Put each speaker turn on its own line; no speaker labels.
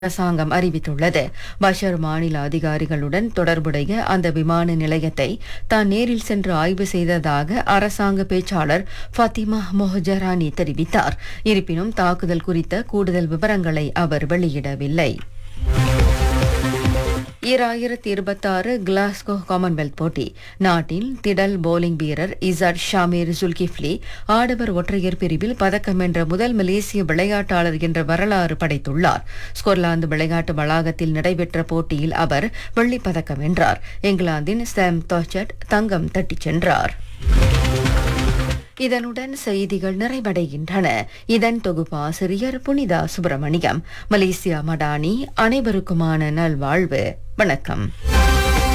அரசாங்கம் அறிவித்துள்ளது பஷர் மாநில அதிகாரிகளுடன் தொடர்புடைய அந்த விமான நிலையத்தை தான் நேரில் சென்று ஆய்வு செய்ததாக அரசாங்க பேச்சாளர் ஃபாத்திமா மொஹஜரானி தெரிவித்தார் இருப்பினும் தாக்குதல் குறித்த கூடுதல் விவரங்களை அவர் வெளியிடவில்லை ஈராயிரத்தி இருபத்தாறு கிளாஸ்கோ காமன்வெல்த் போட்டி நாட்டின் திடல் போலிங் வீரர் இசாட் ஷாமீர் ஜுல்கிஃப்லி ஆடவர் ஒற்றையர் பிரிவில் பதக்கம் வென்ற முதல் மலேசிய விளையாட்டாளர் என்ற வரலாறு படைத்துள்ளார் ஸ்கொட்லாந்து விளையாட்டு வளாகத்தில் நடைபெற்ற போட்டியில் அவர் வெள்ளிப் பதக்கம் வென்றார் இங்கிலாந்தின் சாம் தோச்சட் தங்கம் தட்டிச் சென்றார் இதனுடன் செய்திகள் நிறைவடைகின்றன இதன் தொகுப்பாசிரியர் புனிதா சுப்பிரமணியம் மலேசியா மடானி அனைவருக்குமான நல்வாழ்வு வணக்கம்